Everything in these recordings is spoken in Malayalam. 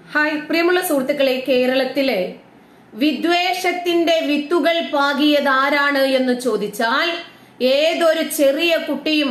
ഹായ് പ്രിയമുള്ള സുഹൃത്തുക്കളെ കേരളത്തിലെ വിദ്വേഷത്തിന്റെ വിത്തുകൾ പാകിയത് ആരാണ് എന്ന് ചോദിച്ചാൽ ഏതൊരു ചെറിയ കുട്ടിയും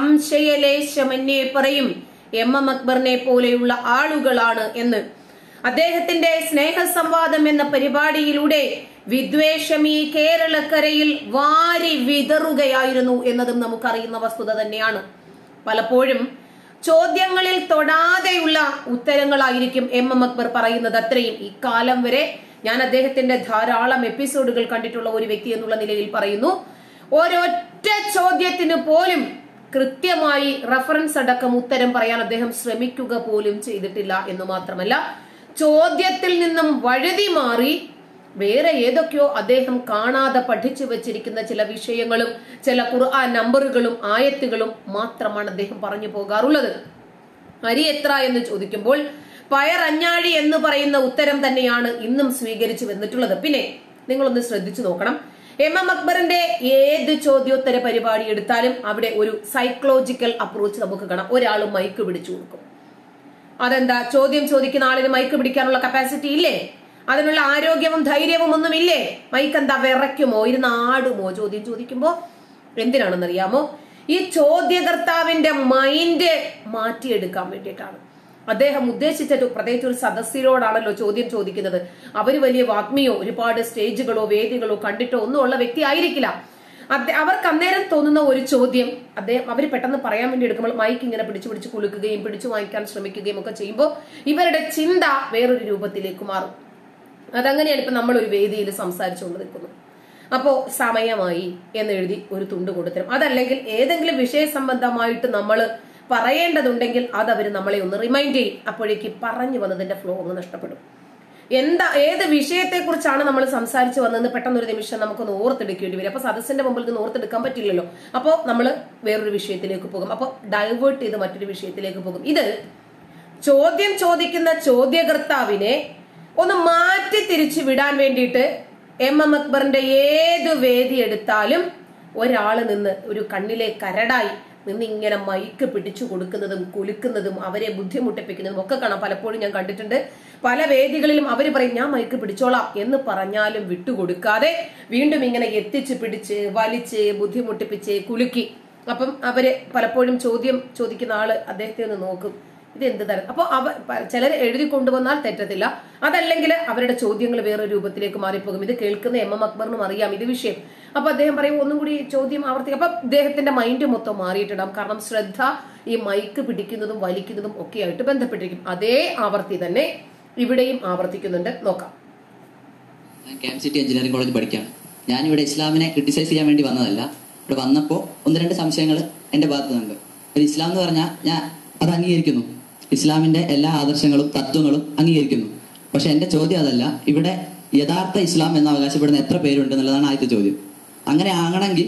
സംശയലേശമന്യേ പറയും എം എം അക്ബറിനെ പോലെയുള്ള ആളുകളാണ് എന്ന് അദ്ദേഹത്തിന്റെ സ്നേഹസംവാദം എന്ന പരിപാടിയിലൂടെ വിദ്വേഷം ഈ കേരളക്കരയിൽ വാരി വിതറുകയായിരുന്നു എന്നതും നമുക്കറിയുന്ന വസ്തുത തന്നെയാണ് പലപ്പോഴും ചോദ്യങ്ങളിൽ തൊടാതെയുള്ള ഉത്തരങ്ങളായിരിക്കും എം എം അക്ബർ പറയുന്നത് അത്രയും ഇക്കാലം വരെ ഞാൻ അദ്ദേഹത്തിന്റെ ധാരാളം എപ്പിസോഡുകൾ കണ്ടിട്ടുള്ള ഒരു വ്യക്തി എന്നുള്ള നിലയിൽ പറയുന്നു ഒരൊറ്റ ചോദ്യത്തിന് പോലും കൃത്യമായി റഫറൻസ് അടക്കം ഉത്തരം പറയാൻ അദ്ദേഹം ശ്രമിക്കുക പോലും ചെയ്തിട്ടില്ല എന്ന് മാത്രമല്ല ചോദ്യത്തിൽ നിന്നും വഴുതി മാറി വേറെ ഏതൊക്കെയോ അദ്ദേഹം കാണാതെ പഠിച്ചു വെച്ചിരിക്കുന്ന ചില വിഷയങ്ങളും ചില ഖുർആൻ നമ്പറുകളും ആയത്തുകളും മാത്രമാണ് അദ്ദേഹം പറഞ്ഞു പോകാറുള്ളത് അരി എത്ര എന്ന് ചോദിക്കുമ്പോൾ പയർ അഞ്ഞാഴി എന്ന് പറയുന്ന ഉത്തരം തന്നെയാണ് ഇന്നും സ്വീകരിച്ചു വന്നിട്ടുള്ളത് പിന്നെ നിങ്ങളൊന്ന് ശ്രദ്ധിച്ചു നോക്കണം എം എം അക്ബറിന്റെ ഏത് ചോദ്യോത്തര പരിപാടി എടുത്താലും അവിടെ ഒരു സൈക്കോളജിക്കൽ അപ്രോച്ച് നമുക്ക് കാണാം ഒരാൾ മൈക്ക് പിടിച്ചു കൊടുക്കും അതെന്താ ചോദ്യം ചോദിക്കുന്ന ആളിന് മൈക്ക് പിടിക്കാനുള്ള കപ്പാസിറ്റി ഇല്ലേ അതിനുള്ള ആരോഗ്യവും ധൈര്യവും ഒന്നുമില്ലേ മൈക്ക് എന്താ വിറയ്ക്കുമോ ഇരുന്ന് ആടുമോ ചോദ്യം ചോദിക്കുമ്പോ എന്തിനാണെന്നറിയാമോ ഈ ചോദ്യകർത്താവിന്റെ മൈൻഡ് മാറ്റിയെടുക്കാൻ വേണ്ടിയിട്ടാണ് അദ്ദേഹം ഉദ്ദേശിച്ചിട്ട് പ്രത്യേകിച്ച് ഒരു സദസ്യരോടാണല്ലോ ചോദ്യം ചോദിക്കുന്നത് അവര് വലിയ വാഗ്മിയോ ഒരുപാട് സ്റ്റേജുകളോ വേദികളോ കണ്ടിട്ടോ ഒന്നും ഉള്ള വ്യക്തി ആയിരിക്കില്ല അദ്ദേ- അവർക്ക് അന്നേരം തോന്നുന്ന ഒരു ചോദ്യം അദ്ദേഹം അവർ പെട്ടെന്ന് പറയാൻ വേണ്ടി എടുക്കുമ്പോൾ മൈക്ക് ഇങ്ങനെ പിടിച്ചു പിടിച്ച് കുലുക്കുകയും പിടിച്ചു വാങ്ങിക്കാൻ ശ്രമിക്കുകയും ഒക്കെ ചെയ്യുമ്പോൾ ഇവരുടെ ചിന്ത വേറൊരു രൂപത്തിലേക്ക് മാറും അതങ്ങനെയാണ് ഇപ്പൊ നമ്മൾ ഒരു വേദിയിൽ സംസാരിച്ചുകൊണ്ട് നിൽക്കുന്നത് അപ്പോ സമയമായി എന്ന് എഴുതി ഒരു തുണ്ട് കൊടുത്തരും അതല്ലെങ്കിൽ ഏതെങ്കിലും വിഷയ സംബന്ധമായിട്ട് നമ്മൾ പറയേണ്ടതുണ്ടെങ്കിൽ അത് അവർ നമ്മളെ ഒന്ന് റിമൈൻഡ് ചെയ്യും അപ്പോഴേക്ക് പറഞ്ഞു വന്നതിന്റെ ഫ്ലോ ഒന്ന് നഷ്ടപ്പെടും എന്താ ഏത് വിഷയത്തെ കുറിച്ചാണ് നമ്മൾ സംസാരിച്ചു വന്നതെന്ന് പെട്ടെന്ന് ഒരു നിമിഷം നമുക്കൊന്ന് ഓർത്തെടുക്കേണ്ടി വരും അപ്പൊ സദസ്സിന്റെ മുമ്പിൽ നിന്ന് ഓർത്തെടുക്കാൻ പറ്റില്ലല്ലോ അപ്പോൾ നമ്മൾ വേറൊരു വിഷയത്തിലേക്ക് പോകും അപ്പോൾ ഡൈവേർട്ട് ചെയ്ത് മറ്റൊരു വിഷയത്തിലേക്ക് പോകും ഇത് ചോദ്യം ചോദിക്കുന്ന ചോദ്യകർത്താവിനെ ഒന്ന് മാറ്റി തിരിച്ചു വിടാൻ വേണ്ടിയിട്ട് എം എം അക്ബറിന്റെ ഏത് വേദി എടുത്താലും ഒരാള് നിന്ന് ഒരു കണ്ണിലെ കരടായി നിന്ന് ഇങ്ങനെ മൈക്ക് പിടിച്ചു കൊടുക്കുന്നതും കുലുക്കുന്നതും അവരെ ബുദ്ധിമുട്ടിപ്പിക്കുന്നതും ഒക്കെ കാണാം പലപ്പോഴും ഞാൻ കണ്ടിട്ടുണ്ട് പല വേദികളിലും അവർ പറയും ഞാൻ മൈക്ക് പിടിച്ചോളാം എന്ന് പറഞ്ഞാലും വിട്ടുകൊടുക്കാതെ വീണ്ടും ഇങ്ങനെ എത്തിച്ച് പിടിച്ച് വലിച്ച് ബുദ്ധിമുട്ടിപ്പിച്ച് കുലുക്കി അപ്പം അവര് പലപ്പോഴും ചോദ്യം ചോദിക്കുന്ന ആള് അദ്ദേഹത്തെ ഒന്ന് നോക്കും ഇത് എന്ത് തരം അപ്പൊ അവ ചിലർ എഴുതി കൊണ്ടുവന്നാൽ തെറ്റത്തില്ല അതല്ലെങ്കിൽ അവരുടെ ചോദ്യങ്ങൾ വേറെ രൂപത്തിലേക്ക് മാറിപ്പോകും ഇത് കേൾക്കുന്ന എം എം അക്ബറിനും അറിയാം ഇത് വിഷയം അപ്പൊ അദ്ദേഹം പറയും ഒന്നും കൂടി ചോദ്യം ആവർത്തിക്കും അപ്പൊ അദ്ദേഹത്തിന്റെ മൈൻഡ് മൊത്തം മാറിയിട്ടുണ്ടാവും കാരണം ശ്രദ്ധ ഈ മൈക്ക് പിടിക്കുന്നതും വലിക്കുന്നതും ഒക്കെ ആയിട്ട് ബന്ധപ്പെട്ടിരിക്കും അതേ ആവർത്തി തന്നെ ഇവിടെയും ആവർത്തിക്കുന്നുണ്ട് നോക്കാം ഞാൻ ക്യാം സിറ്റി എഞ്ചിനീയറിംഗ് കോളേജ് പഠിക്കുകയാണ് ഞാനിവിടെ ഇസ്ലാമിനെ ക്രിട്ടിസൈസ് ചെയ്യാൻ വേണ്ടി വന്നതല്ല ഇവിടെ വന്നപ്പോൾ ഒന്ന് രണ്ട് സംശയങ്ങൾ എൻ്റെ ഭാഗത്ത് നിന്നുണ്ട് ഒരു ഇസ്ലാം എന്ന് പറഞ്ഞാൽ ഞാൻ അത് അംഗീകരിക്കുന്നു ഇസ്ലാമിന്റെ എല്ലാ ആദർശങ്ങളും തത്വങ്ങളും അംഗീകരിക്കുന്നു പക്ഷെ എൻ്റെ ചോദ്യം അതല്ല ഇവിടെ യഥാർത്ഥ ഇസ്ലാം എന്ന് അവകാശപ്പെടുന്ന എത്ര പേരുണ്ട് എന്നുള്ളതാണ് ആദ്യത്തെ ചോദ്യം അങ്ങനെ ആകണമെങ്കിൽ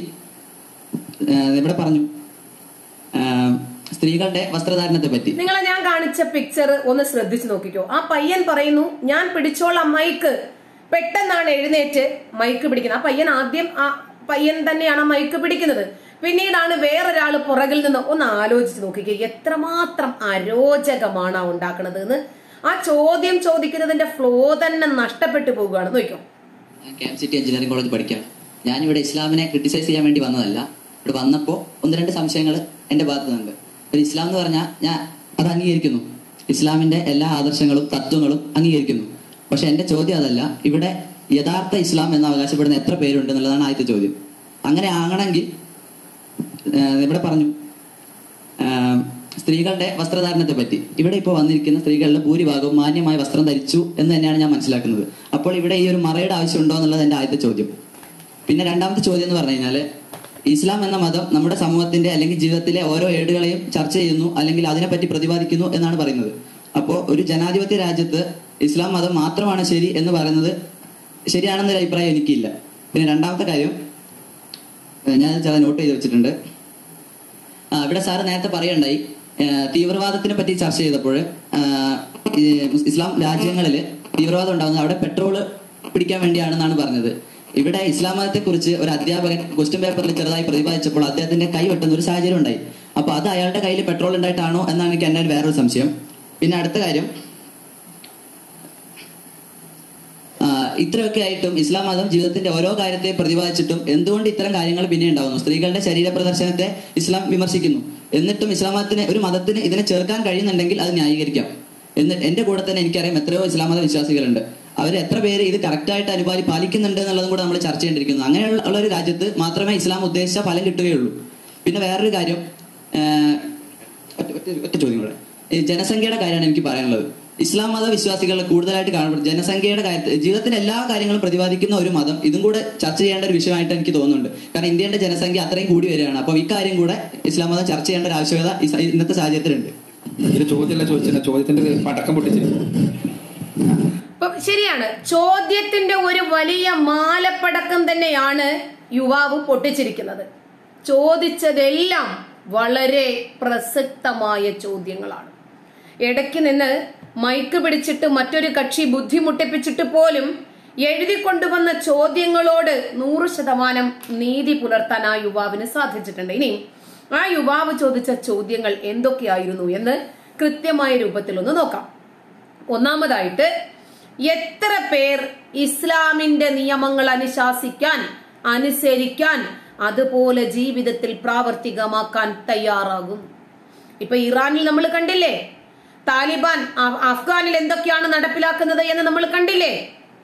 ഏഹ് ഇവിടെ പറഞ്ഞു ഏഹ് സ്ത്രീകളുടെ വസ്ത്രധാരണത്തെ പറ്റി നിങ്ങളെ ഞാൻ കാണിച്ച പിക്ചർ ഒന്ന് ശ്രദ്ധിച്ചു നോക്കിക്കോ ആ പയ്യൻ പറയുന്നു ഞാൻ പിടിച്ചോളാം മൈക്ക് പെട്ടെന്നാണ് എഴുന്നേറ്റ് മൈക്ക് പിടിക്കുന്നത് ആ പയ്യൻ ആദ്യം ആ പയ്യൻ തന്നെയാണ് ആ മൈക്ക് പിടിക്കുന്നത് പിന്നീടാണ് വേറൊരാൾ പുറകിൽ നിന്ന് ഒന്ന് ആലോചിച്ച് നോക്കിക്കേ എത്രമാത്രം അരോചകമാണ് ആ ഉണ്ടാക്കുന്നത് എന്ന് ആ ചോദ്യം ചോദിക്കുന്നതിന്റെ ഫ്ലോ തന്നെ നഷ്ടപ്പെട്ടു പോവുകയാണ് നോക്കിക്കോ ഞാൻ ക്യാം സിറ്റി എഞ്ചിനീയറിംഗ് കോളേജ് പഠിക്കുകയാണ് ഞാനിവിടെ ഇസ്ലാമിനെ ക്രിട്ടിസൈസ് ചെയ്യാൻ വേണ്ടി വന്നതല്ല ഇവിടെ വന്നപ്പോൾ ഒന്ന് രണ്ട് സംശയങ്ങൾ എൻ്റെ ഭാഗത്ത് നിന്നുണ്ട് ഒരു ഇസ്ലാം എന്ന് പറഞ്ഞാൽ ഞാൻ അത് അംഗീകരിക്കുന്നു ഇസ്ലാമിന്റെ എല്ലാ ആദർശങ്ങളും തത്വങ്ങളും അംഗീകരിക്കുന്നു പക്ഷെ എൻ്റെ ചോദ്യം അതല്ല ഇവിടെ യഥാർത്ഥ ഇസ്ലാം എന്ന് അവകാശപ്പെടുന്ന എത്ര പേരുണ്ട് എന്നുള്ളതാണ് ആദ്യത്തെ ചോദ്യം അങ്ങനെ ആകണമെങ്കിൽ ഏഹ് ഇവിടെ പറഞ്ഞു ഏഹ് സ്ത്രീകളുടെ വസ്ത്രധാരണത്തെ പറ്റി ഇവിടെ ഇപ്പോൾ വന്നിരിക്കുന്ന സ്ത്രീകളുടെ ഭൂരിഭാഗവും മാന്യമായ വസ്ത്രം ധരിച്ചു എന്ന് തന്നെയാണ് ഞാൻ മനസ്സിലാക്കുന്നത് അപ്പോൾ ഇവിടെ ഈ ഒരു മറയുടെ ആവശ്യമുണ്ടോ എന്നുള്ളത് എൻ്റെ ആദ്യത്തെ ചോദ്യം പിന്നെ രണ്ടാമത്തെ ചോദ്യം എന്ന് പറഞ്ഞു കഴിഞ്ഞാൽ ഇസ്ലാം എന്ന മതം നമ്മുടെ സമൂഹത്തിന്റെ അല്ലെങ്കിൽ ജീവിതത്തിലെ ഓരോ ഏടുകളെയും ചർച്ച ചെയ്യുന്നു അല്ലെങ്കിൽ അതിനെപ്പറ്റി പ്രതിപാദിക്കുന്നു എന്നാണ് പറയുന്നത് അപ്പോൾ ഒരു ജനാധിപത്യ രാജ്യത്ത് ഇസ്ലാം മതം മാത്രമാണ് ശരി എന്ന് പറയുന്നത് ശരിയാണെന്നൊരു അഭിപ്രായം എനിക്കില്ല പിന്നെ രണ്ടാമത്തെ കാര്യം ഏഹ് ഞാൻ ചില നോട്ട് ചെയ്ത് വെച്ചിട്ടുണ്ട് ആ, ഇവിടെ സാറ് നേരത്തെ പറയുണ്ടായി ഏഹ് തീവ്രവാദത്തിനെ പറ്റി ചർച്ച ചെയ്തപ്പോൾ ആഹ് ഈ ഇസ്ലാം രാജ്യങ്ങളിൽ തീവ്രവാദം ഉണ്ടാകുന്നത് അവിടെ പെട്രോള് പിടിക്കാൻ വേണ്ടിയാണെന്നാണ് പറഞ്ഞത് ഇവിടെ ഇസ്ലാം മതത്തെ കുറിച്ച് ഒരു അധ്യാപകൻ ക്വസ്റ്റ്യൻ പേപ്പറിൽ ചെറുതായി പ്രതിപാദിച്ചപ്പോൾ അദ്ദേഹത്തിന്റെ കൈ വെട്ടുന്ന ഒരു സാഹചര്യം ഉണ്ടായി അപ്പൊ അത് അയാളുടെ കയ്യിൽ പെട്രോൾ ഉണ്ടായിട്ടാണോ എന്നാണ് എനിക്ക് എൻ്റെ വേറൊരു സംശയം പിന്നെ അടുത്ത കാര്യം ഇത്രയൊക്കെ ആയിട്ടും ഇസ്ലാം മതം ജീവിതത്തിന്റെ ഓരോ കാര്യത്തെ പ്രതിപാദിച്ചിട്ടും എന്തുകൊണ്ട് ഇത്തരം കാര്യങ്ങൾ പിന്നെ ഉണ്ടാവുന്നു സ്ത്രീകളുടെ ശരീര പ്രദർശനത്തെ ഇസ്ലാം വിമർശിക്കുന്നു എന്നിട്ടും ഇസ്ലാം മതത്തിന് ഒരു മതത്തിന് ഇതിനെ ചേർക്കാൻ കഴിയുന്നുണ്ടെങ്കിൽ അത് ന്യായീകരിക്കാം എന്ന് എന്റെ കൂടെ തന്നെ എനിക്കറിയാം എത്രയോ ഇസ്ലാം മത വിശ്വാസികളുണ്ട് അവർ എത്ര പേര് ഇത് കറക്റ്റായിട്ട് അനുപാലി പാലിക്കുന്നുണ്ട് എന്നുള്ളതും കൂടെ നമ്മൾ ചർച്ച ചെയ്യേണ്ടിയിരിക്കുന്നു അങ്ങനെയുള്ള ഉള്ള ഒരു രാജ്യത്ത് മാത്രമേ ഇസ്ലാം ഉദ്ദേശിച്ച ഫലം കിട്ടുകയുള്ളൂ പിന്നെ വേറൊരു കാര്യം ആഹ്, ഒറ്റ ഒറ്റ- ഒറ്റ ചോദ്യം കൂടെ ഈ ജനസംഖ്യയുടെ കാര്യമാണ് എനിക്ക് പറയാനുള്ളത് ഇസ്ലാം മത വിശ്വാസികൾ കൂടുതലായിട്ട് കാണപ്പെടും ജനസംഖ്യയുടെ കാര്യത്തിൽ ജീവിതത്തിലെ എല്ലാ കാര്യങ്ങളും പ്രതിപാദിക്കുന്ന ഒരു മതം ഇതും കൂടെ ചർച്ച ചെയ്യേണ്ട ഒരു വിഷയമായിട്ട് എനിക്ക് തോന്നുന്നുണ്ട് കാരണം ഇന്ത്യയുടെ ജനസംഖ്യ അത്രയും കൂടി വരികയാണ് അപ്പോൾ ഇക്കാര്യം കൂടെ ഇസ്ലാം മതം ചർച്ച ചെയ്യേണ്ട ഒരു ആവശ്യകത ഈ സ- ഇന്നത്തെ സാഹചര്യത്തിലുണ്ട് ഒരു ചോദ്യമല്ല ചോദിച്ചില്ല ചോദ്യത്തിന്റെ പടക്കം പൊട്ടിച്ച് അപ്പൊ ശരിയാണ് ചോദ്യത്തിന്റെ ഒരു വലിയ മാലപ്പടക്കം തന്നെയാണ് യുവാവ് പൊട്ടിച്ചിരിക്കുന്നത് ചോദിച്ചതെല്ലാം വളരെ പ്രസക്തമായ ചോദ്യങ്ങളാണ് ഇടയ്ക്ക് നിന്ന് മൈക്ക് പിടിച്ചിട്ട് മറ്റൊരു കക്ഷി ബുദ്ധിമുട്ടിപ്പിച്ചിട്ട് പോലും എഴുതി കൊണ്ടുവന്ന ചോദ്യങ്ങളോട് നൂറ് ശതമാനം നീതി പുലർത്താൻ ആ യുവാവിന് സാധിച്ചിട്ടുണ്ട് ഇനി ആ യുവാവ് ചോദിച്ച ചോദ്യങ്ങൾ എന്തൊക്കെയായിരുന്നു എന്ന് കൃത്യമായ രൂപത്തിൽ ഒന്ന് നോക്കാം ഒന്നാമതായിട്ട് എത്ര പേർ ഇസ്ലാമിന്റെ നിയമങ്ങൾ അനുശാസിക്കാൻ അനുസരിക്കാൻ അതുപോലെ ജീവിതത്തിൽ പ്രാവർത്തികമാക്കാൻ തയ്യാറാകും ഇപ്പൊ ഇറാനിൽ നമ്മൾ കണ്ടില്ലേ താലിബാൻ അ- അഫ്ഗാനിൽ എന്തൊക്കെയാണ് നടപ്പിലാക്കുന്നത് എന്ന് നമ്മൾ കണ്ടില്ലേ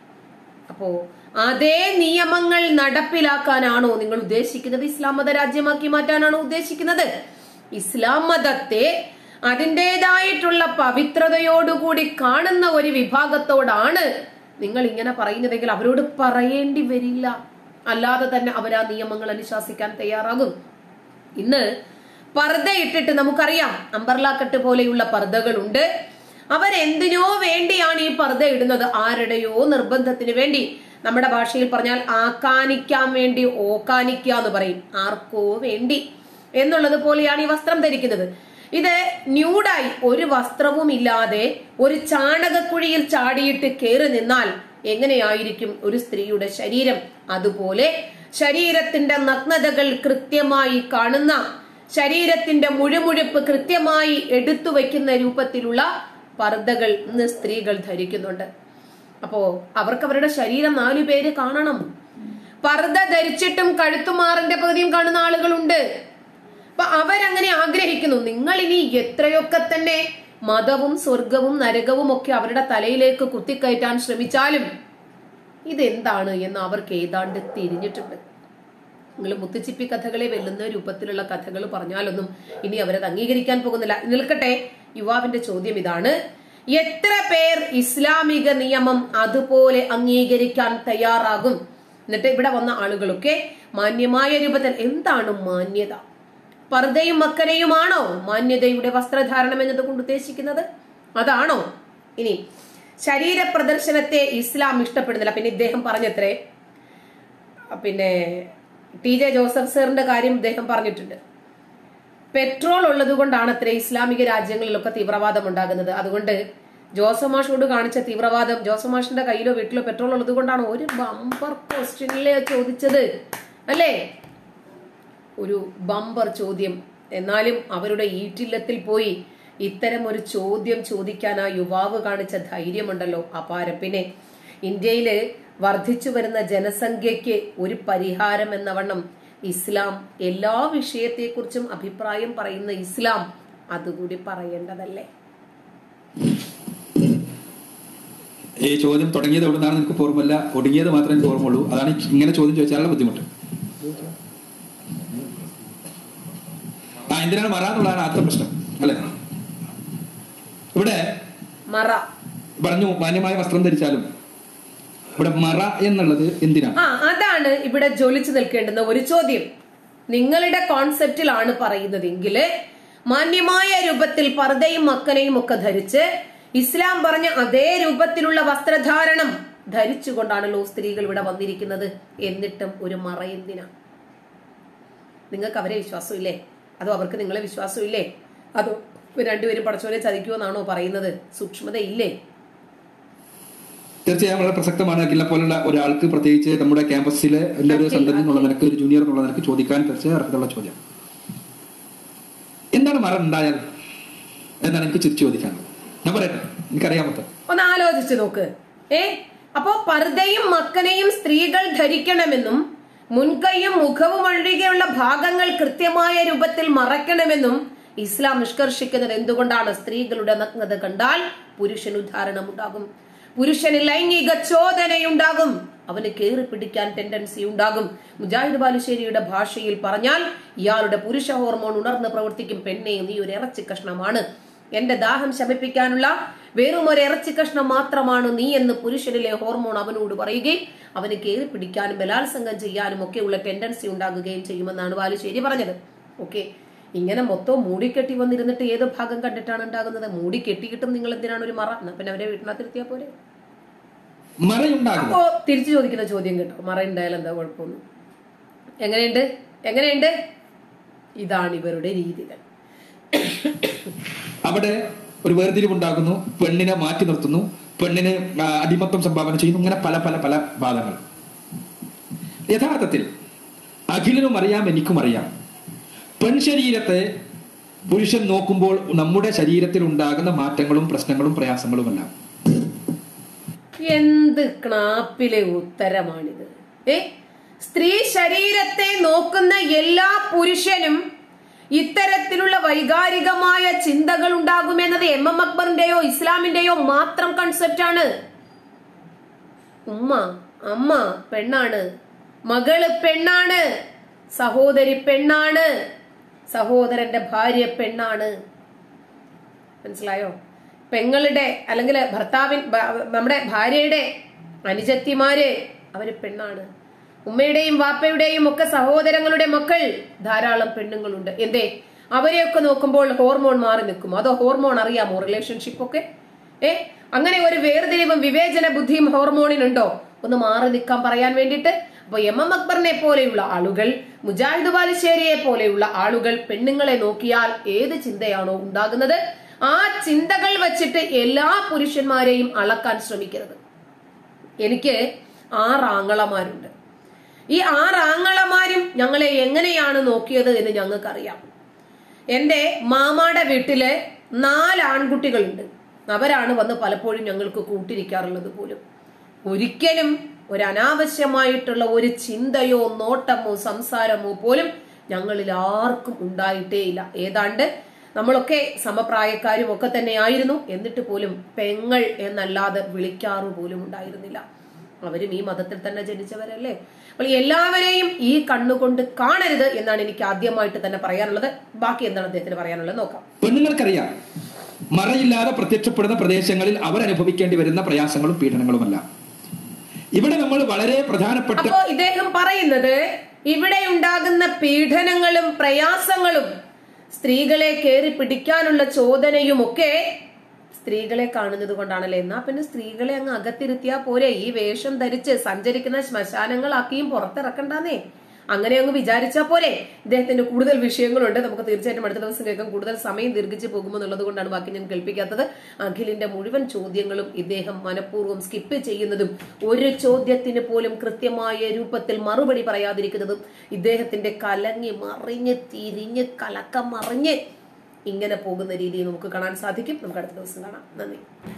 അപ്പോ അതേ നിയമങ്ങൾ നടപ്പിലാക്കാനാണോ നിങ്ങൾ ഉദ്ദേശിക്കുന്നത് ഇസ്ലാം മത രാജ്യമാക്കി മാറ്റാനാണോ ഉദ്ദേശിക്കുന്നത് ഇസ്ലാം മതത്തെ അതിൻ്റെതായിട്ടുള്ള പവിത്രതയോടുകൂടി കാണുന്ന ഒരു വിഭാഗത്തോടാണ് നിങ്ങൾ ഇങ്ങനെ പറയുന്നതെങ്കിൽ അവരോട് പറയേണ്ടി വരില്ല അല്ലാതെ തന്നെ അവർ ആ നിയമങ്ങൾ അനുശാസിക്കാൻ തയ്യാറാകും ഇന്ന് പർദ്ദ ഇട്ടിട്ട് നമുക്കറിയാം അമ്പർലാക്കട്ട് പോലെയുള്ള പർദ്ദകളുണ്ട് അവരെന്തിനോ വേണ്ടിയാണ് ഈ പർദ്ദ ഇടുന്നത് ആരുടെയോ നിർബന്ധത്തിന് വേണ്ടി നമ്മുടെ ഭാഷയിൽ പറഞ്ഞാൽ ആക്കാനിക്കാൻ വേണ്ടി ഓക്കാനിക്കുക എന്ന് പറയും ആർക്കോ വേണ്ടി എന്നുള്ളത് പോലെയാണ് ഈ വസ്ത്രം ധരിക്കുന്നത് ഇത് ന്യൂഡായി ഒരു വസ്ത്രവും ഇല്ലാതെ ഒരു ചാണകക്കുഴിയിൽ ചാടിയിട്ട് കയറി നിന്നാൽ എങ്ങനെയായിരിക്കും ഒരു സ്ത്രീയുടെ ശരീരം അതുപോലെ ശരീരത്തിന്റെ നഗ്നതകൾ കൃത്യമായി കാണുന്ന ശരീരത്തിന്റെ മുഴുമുഴുപ്പ് കൃത്യമായി എടുത്തു വയ്ക്കുന്ന രൂപത്തിലുള്ള പർദ്ദകൾ ഇന്ന് സ്ത്രീകൾ ധരിക്കുന്നുണ്ട് അപ്പോ അവർക്ക് അവരുടെ ശരീരം നാലു പേര് കാണണം പർദ്ദ ധരിച്ചിട്ടും കഴുത്തുമാറിന്റെ പകുതിയും കാണുന്ന ആളുകളുണ്ട് അപ്പൊ അവരങ്ങനെ ആഗ്രഹിക്കുന്നു നിങ്ങൾ ഇനി എത്രയൊക്കെ തന്നെ മതവും സ്വർഗവും നരകവും ഒക്കെ അവരുടെ തലയിലേക്ക് കുത്തിക്കയറ്റാൻ ശ്രമിച്ചാലും ഇതെന്താണ് എന്ന് അവർക്ക് ഏതാണ്ട് തിരിഞ്ഞിട്ടുണ്ട് നിങ്ങൾ മുത്തുച്ചിപ്പി കഥകളെ വെല്ലുന്ന രൂപത്തിലുള്ള കഥകൾ പറഞ്ഞാലൊന്നും ഇനി അവരത് അംഗീകരിക്കാൻ പോകുന്നില്ല നിൽക്കട്ടെ യുവാവിന്റെ ചോദ്യം ഇതാണ് എത്ര പേർ ഇസ്ലാമിക നിയമം അതുപോലെ അംഗീകരിക്കാൻ തയ്യാറാകും എന്നിട്ട് ഇവിടെ വന്ന ആളുകളൊക്കെ മാന്യമായ രൂപത്തിൽ എന്താണ് മാന്യത പർദ്ദയും മക്കരയുമാണോ മാന്യതയുടെ വസ്ത്രധാരണം എന്നതുകൊണ്ട് ഉദ്ദേശിക്കുന്നത് അതാണോ ഇനി ശരീര പ്രദർശനത്തെ ഇസ്ലാം ഇഷ്ടപ്പെടുന്നില്ല പിന്നെ ഇദ്ദേഹം പറഞ്ഞത്രേ പിന്നെ ടി ജെ ജോസഫ് സാറിന്റെ കാര്യം ഇദ്ദേഹം പറഞ്ഞിട്ടുണ്ട് പെട്രോൾ ഉള്ളത് കൊണ്ടാണ് അത്ര ഇസ്ലാമിക രാജ്യങ്ങളിലൊക്കെ തീവ്രവാദം ഉണ്ടാകുന്നത് അതുകൊണ്ട് ജോസമാഷോട് കാണിച്ച തീവ്രവാദം ജോസമാഷിന്റെ കയ്യിലോ വീട്ടിലോ പെട്രോൾ ഉള്ളത് കൊണ്ടാണ് ഒരു ബമ്പർ ക്വസ്റ്റ്യനിലെ ചോദിച്ചത് അല്ലേ ഒരു ബമ്പർ ചോദ്യം എന്നാലും അവരുടെ ഈറ്റില്ലത്തിൽ പോയി ഇത്തരം ഒരു ചോദ്യം ചോദിക്കാൻ ആ യുവാവ് കാണിച്ച ധൈര്യമുണ്ടല്ലോ അപാരം പിന്നെ ഇന്ത്യയില് വർദ്ധിച്ചു വരുന്ന ജനസംഖ്യയ്ക്ക് ഒരു പരിഹാരം എന്ന വണ്ണം ഇസ്ലാം എല്ലാ വിഷയത്തെക്കുറിച്ചും അഭിപ്രായം പറയുന്ന ഇസ്ലാം അതുകൂടി പറയേണ്ടതല്ലേ ഈ ചോദ്യം തുടങ്ങിയത് എവിടെ നിന്നാണ് എനിക്ക് ഓർമ്മയില്ല ഒടുങ്ങിയത് മാത്രമേ എനിക്ക് ഓർമ്മയുള്ളൂ അതാണ് ഇങ്ങനെ ചോദ്യം ചോദിച്ചാലുള്ള ബുദ്ധിമുട്ട് ആ എന്തിനാണ് മറ എന്നുള്ളതാണ് ആദ്യത്തെ പ്രശ്നം അല്ലെ ഇവിടെ മറ പറഞ്ഞു മാന്യമായ വസ്ത്രം ധരിച്ചാലും ഇവിടെ മറ എന്നുള്ളത് എന്തിനാണ് ആ അതാണ് ഇവിടെ ജ്വലിച്ചു നിൽക്കേണ്ടുന്ന ഒരു ചോദ്യം നിങ്ങളുടെ കോൺസെപ്റ്റിലാണ് പറയുന്നതെങ്കിൽ മാന്യമായ രൂപത്തിൽ പർദ്ദയും മക്കനയും ഒക്കെ ധരിച്ച് ഇസ്ലാം പറഞ്ഞ അതേ രൂപത്തിലുള്ള വസ്ത്രധാരണം ധരിച്ചുകൊണ്ടാണല്ലോ സ്ത്രീകൾ ഇവിടെ വന്നിരിക്കുന്നത് എന്നിട്ടും ഒരു മറ എന്തിനാ നിങ്ങൾക്ക് അവരെ വിശ്വാസമില്ലേ അതോ അവർക്ക് നിങ്ങളെ വിശ്വാസമില്ലേ അതോ ഇവർ രണ്ടുപേരും പടച്ചോനെ ചതിക്കുമെന്നാണോ പറയുന്നത് സൂക്ഷ്മതയില്ലേ തീർച്ചയായും വളരെ പ്രസക്തമാണ് അഖില പോലുള്ള ഒരാൾക്ക് പ്രത്യേകിച്ച് നമ്മുടെ ക്യാമ്പസിലെ എൻ്റെ ഒരു സന്തതി എന്നുള്ള നിനക്ക് ഒരു ജൂനിയർ എന്നുള്ള നിനക്ക് ചോദിക്കാൻ തീർച്ചയായും അർഹതയുള്ള ചോദ്യം എന്താണ് മറ ഉണ്ടായാൽ എന്നാണ് എനിക്ക് ചുറ്റി ചോദിക്കാനുള്ളത് ഞാൻ പറയട്ടെ എനിക്കറിയാമത്തെ ഒന്ന് ആലോചിച്ച് നോക്ക് ഏ അപ്പോ പർദ്ദയും മക്കനെയും സ്ത്രീകൾ ധരിക്കണമെന്നും മുൻകൈയും മുഖവും ഒഴികെയുള്ള ഭാഗങ്ങൾ കൃത്യമായ രൂപത്തിൽ മറയ്ക്കണമെന്നും ഇസ്ലാം നിഷ്കർഷിക്കുന്നത് എന്തുകൊണ്ടാണ് സ്ത്രീകളുടെ നഗ്നത കണ്ടാൽ പുരുഷൻ ഉദ്ധാരണം ഉണ്ടാകും പുരുഷന് ലൈംഗിക ചോദനയുണ്ടാകും അവന് കയറി പിടിക്കാൻ ടെൻഡൻസി ഉണ്ടാകും മുജാഹിദ് ബാലുശ്ശേരിയുടെ ഭാഷയിൽ പറഞ്ഞാൽ ഇയാളുടെ പുരുഷ ഹോർമോൺ ഉണർന്ന് പ്രവർത്തിക്കും പെണ്ണെ നീ ഒരു ഇറച്ചി കഷ്ണമാണ് എന്റെ ദാഹം ശമിപ്പിക്കാനുള്ള വെറും ഒരു ഇറച്ചി കഷ്ണം മാത്രമാണ് നീ എന്ന് പുരുഷനിലെ ഹോർമോൺ അവനോട് പറയുകയും അവന് കയറി പിടിക്കാനും ബലാത്സംഗം ചെയ്യാനും ഒക്കെയുള്ള ടെൻഡൻസി ഉണ്ടാകുകയും ചെയ്യുമെന്നാണ് ബാലുശ്ശേരി പറഞ്ഞത് ഓക്കെ ഇങ്ങനെ മൊത്തം മൂടിക്കെട്ടി വന്നിരുന്നിട്ട് ഏത് ഭാഗം കണ്ടിട്ടാണ് ഉണ്ടാകുന്നത് മൂടി കെട്ടിയിട്ടും നിങ്ങൾ എന്തിനാണ് ഒരു മറ എന്നാ പിന്നെ അവരെ വീട്ടിനകത്തിരുത്തിയാ പോലെ മറയുണ്ടാകുന്നത് അപ്പോ തിരിച്ചു ചോദിക്കുന്ന ചോദ്യം കേട്ടോ മറ ഉണ്ടായാലും എന്താ കുഴപ്പമൊന്നും എങ്ങനെയുണ്ട് എങ്ങനെയുണ്ട് ഇതാണ് ഇവരുടെ രീതികൾ അവിടെ ഒരു വേർതിരിവുണ്ടാകുന്നു പെണ്ണിനെ മാറ്റി നിർത്തുന്നു പെണ്ണിന് ആ, അടിമത്വം സംഭാവന ചെയ്യുന്നു ഇങ്ങനെ പല പല പല വാദങ്ങൾ യഥാർത്ഥത്തിൽ അഖിലിനും അറിയാം എനിക്കും അറിയാം പെൺശരീരത്തെ പുരുഷൻ നോക്കുമ്പോൾ നമ്മുടെ ശരീരത്തിൽ ഉണ്ടാകുന്ന മാറ്റങ്ങളും പ്രശ്നങ്ങളും പ്രയാസങ്ങളുമെല്ലാം എന്ത് ക്ലാപ്പിലെ ഉത്തരമാണിത് ഏ സ്ത്രീ ശരീരത്തെ നോക്കുന്ന എല്ലാ പുരുഷനും ഇത്തരത്തിലുള്ള വൈകാരികമായ ചിന്തകൾ ഉണ്ടാകുമെന്നത് എം എം അക്ബറിന്റെയോ ഇസ്ലാമിന്റെയോ മാത്രം കൺസെപ്റ്റ് ആണ് ഉമ്മ അമ്മ പെണ്ണാണ് മകള് പെണ്ണാണ് സഹോദരി പെണ്ണാണ് സഹോദരന്റെ ഭാര്യ പെണ്ണാണ് മനസ്സിലായോ പെങ്ങളുടെ അല്ലെങ്കിൽ ഭർത്താവിൻ ഭ- നമ്മുടെ ഭാര്യയുടെ അനുജത്തിമാര് അവര് പെണ്ണാണ് ഉമ്മയുടെയും വാപ്പയുടെയും ഒക്കെ സഹോദരങ്ങളുടെ മക്കൾ ധാരാളം പെണ്ണുങ്ങളുണ്ട് എന്തേ അവരെയൊക്കെ നോക്കുമ്പോൾ ഹോർമോൺ മാറി നിൽക്കും അതോ ഹോർമോൺ അറിയാമോ റിലേഷൻഷിപ്പ് ഒക്കെ ഏ അങ്ങനെ ഒരു വേർതിരിവും വിവേചന ബുദ്ധിയും ഹോർമോണിനുണ്ടോ ഒന്ന് മാറി നിൽക്കാൻ പറയാൻ വേണ്ടിയിട്ട് അപ്പൊ എം എം അക്ബറിനെ പോലെയുള്ള ആളുകൾ മുജാഹിദ് ബാലുശ്ശേരിയെ പോലെയുള്ള ആളുകൾ പെണ്ണുങ്ങളെ നോക്കിയാൽ ഏത് ചിന്തയാണോ ഉണ്ടാകുന്നത് ആ ചിന്തകൾ വെച്ചിട്ട് എല്ലാ പുരുഷന്മാരെയും അളക്കാൻ ശ്രമിക്കരുത് എനിക്ക് ആറ് ആങ്ങളമാരുണ്ട് ഈ ആറ് ആങ്ങളമാരും ഞങ്ങളെ എങ്ങനെയാണ് നോക്കിയത് എന്ന് ഞങ്ങൾക്കറിയാം എന്റെ മാമാടെ വീട്ടില് നാല് ആൺകുട്ടികളുണ്ട് അവരാണ് വന്ന് പലപ്പോഴും ഞങ്ങൾക്ക് കൂട്ടിരിക്കാറുള്ളത് പോലും ഒരിക്കലും ഒരു അനാവശ്യമായിട്ടുള്ള ഒരു ചിന്തയോ നോട്ടമോ സംസാരമോ പോലും ഞങ്ങളിൽ ആർക്കും ഉണ്ടായിട്ടേയില്ല ഏതാണ്ട് നമ്മളൊക്കെ സമപ്രായക്കാരും ഒക്കെ തന്നെ ആയിരുന്നു എന്നിട്ട് പോലും പെങ്ങൾ എന്നല്ലാതെ വിളിക്കാറു പോലും ഉണ്ടായിരുന്നില്ല അവരും ഈ മതത്തിൽ തന്നെ ജനിച്ചവരല്ലേ അപ്പോൾ എല്ലാവരെയും ഈ കണ്ണുകൊണ്ട് കാണരുത് എന്നാണ് എനിക്ക് ആദ്യമായിട്ട് തന്നെ പറയാനുള്ളത് ബാക്കി എന്താണ് അദ്ദേഹത്തിന് പറയാനുള്ളത് നോക്കാം പെണ്ണുങ്ങൾക്കറിയാം മറയില്ലാതെ പ്രത്യക്ഷപ്പെടുന്ന പ്രദേശങ്ങളിൽ അവർ അനുഭവിക്കേണ്ടി വരുന്ന പ്രയാസങ്ങളും പീഡനങ്ങളുമല്ല ഇവിടെ നമ്മൾ വളരെ പ്രധാനപ്പെട്ട അപ്പോ ഇദ്ദേഹം പറയുന്നത് ഇവിടെ ഉണ്ടാകുന്ന പീഡനങ്ങളും പ്രയാസങ്ങളും സ്ത്രീകളെ കയറി പിടിക്കാനുള്ള ചോദനയും ഒക്കെ സ്ത്രീകളെ കാണുന്നത് കൊണ്ടാണല്ലേ എന്നാ പിന്നെ സ്ത്രീകളെ അങ്ങ് അകത്തിരുത്തിയാ പോരെ ഈ വേഷം ധരിച്ച് സഞ്ചരിക്കുന്ന ശ്മശാനങ്ങളാക്കിയും പുറത്തിറക്കണ്ടെന്നേ അങ്ങനെ അങ്ങ് വിചാരിച്ചാ പോരെ ഇദ്ദേഹത്തിന്റെ കൂടുതൽ വിഷയങ്ങളുണ്ട് നമുക്ക് തീർച്ചയായിട്ടും അടുത്ത ദിവസം കേൾക്കാം കൂടുതൽ സമയം ദീർഘിച്ചു പോകുമെന്നുള്ളത് കൊണ്ടാണ് ബാക്കി ഞാൻ കേൾപ്പിക്കാത്തത് അഖിലിന്റെ മുഴുവൻ ചോദ്യങ്ങളും ഇദ്ദേഹം മനഃപൂർവ്വം സ്കിപ്പ് ചെയ്യുന്നതും ഒരു ചോദ്യത്തിന് പോലും കൃത്യമായ രൂപത്തിൽ മറുപടി പറയാതിരിക്കുന്നതും ഇദ്ദേഹത്തിന്റെ കലങ്ങി മറിഞ്ഞ് തിരിഞ്ഞ് കലക്കം മറിഞ്ഞ് ഇങ്ങനെ പോകുന്ന രീതിയിൽ നമുക്ക് കാണാൻ സാധിക്കും നമുക്ക് അടുത്ത ദിവസം കാണാം നന്ദി